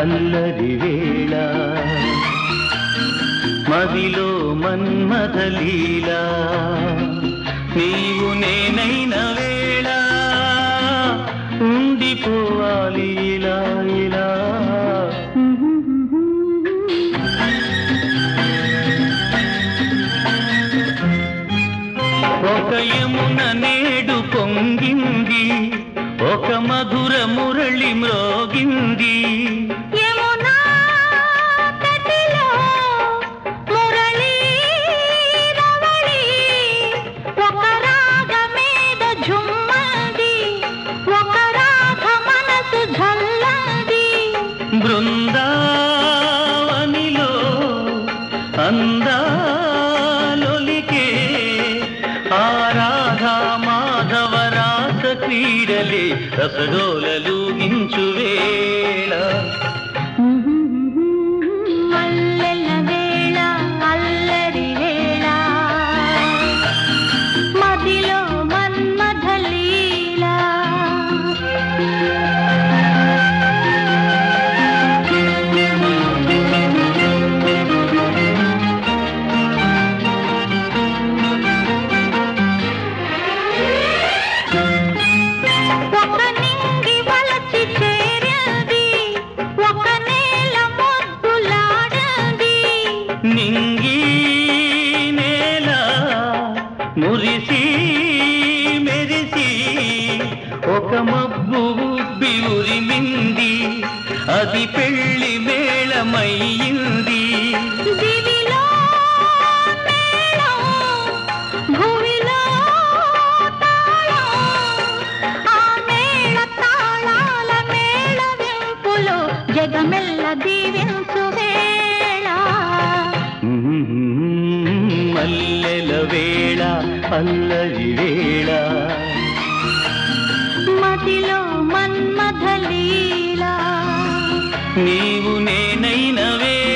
అల్లరి వేళ మదిలో మన్మథ లీలా నీవు నేనైన వేళ ఉండిపోవాలి ఇలా ఇలా ఒక యమున నేడు పొంగింది ఒక మధుర మురళి మ్రోగింది యమునా తటిలో మురళీ రవళి ఒక రాగమేద ఝుమ్మది ఒక రాగ మనసు ఝల్లది బృందావనిలో అందాలొలికే ఆరాధా మాధవ రాస క్రీడలే రసడోలూగించు వేళ మల్లెల వేళ అల్లరి వేళ మదిలో మన్మథ లీలా ఒక నింగి వలచి చేరింది ఒక నేల ముద్దులాడింది నింగి నేల మురిసి మెరిసి ఒక మబ్బు ఉబ్బి ఉరిమింది అది పెళ్లి మేళమయ్యింది దివిలో మేళం భువిలో తాళం ఆ మేళ తాళాల మేళ వింపులో జగమెల్ల దీవించు వేళ మల్లెల వేళ అల్లరి వేళ మదిలో మన్మథ లీలా నీవు నేనైన వేళ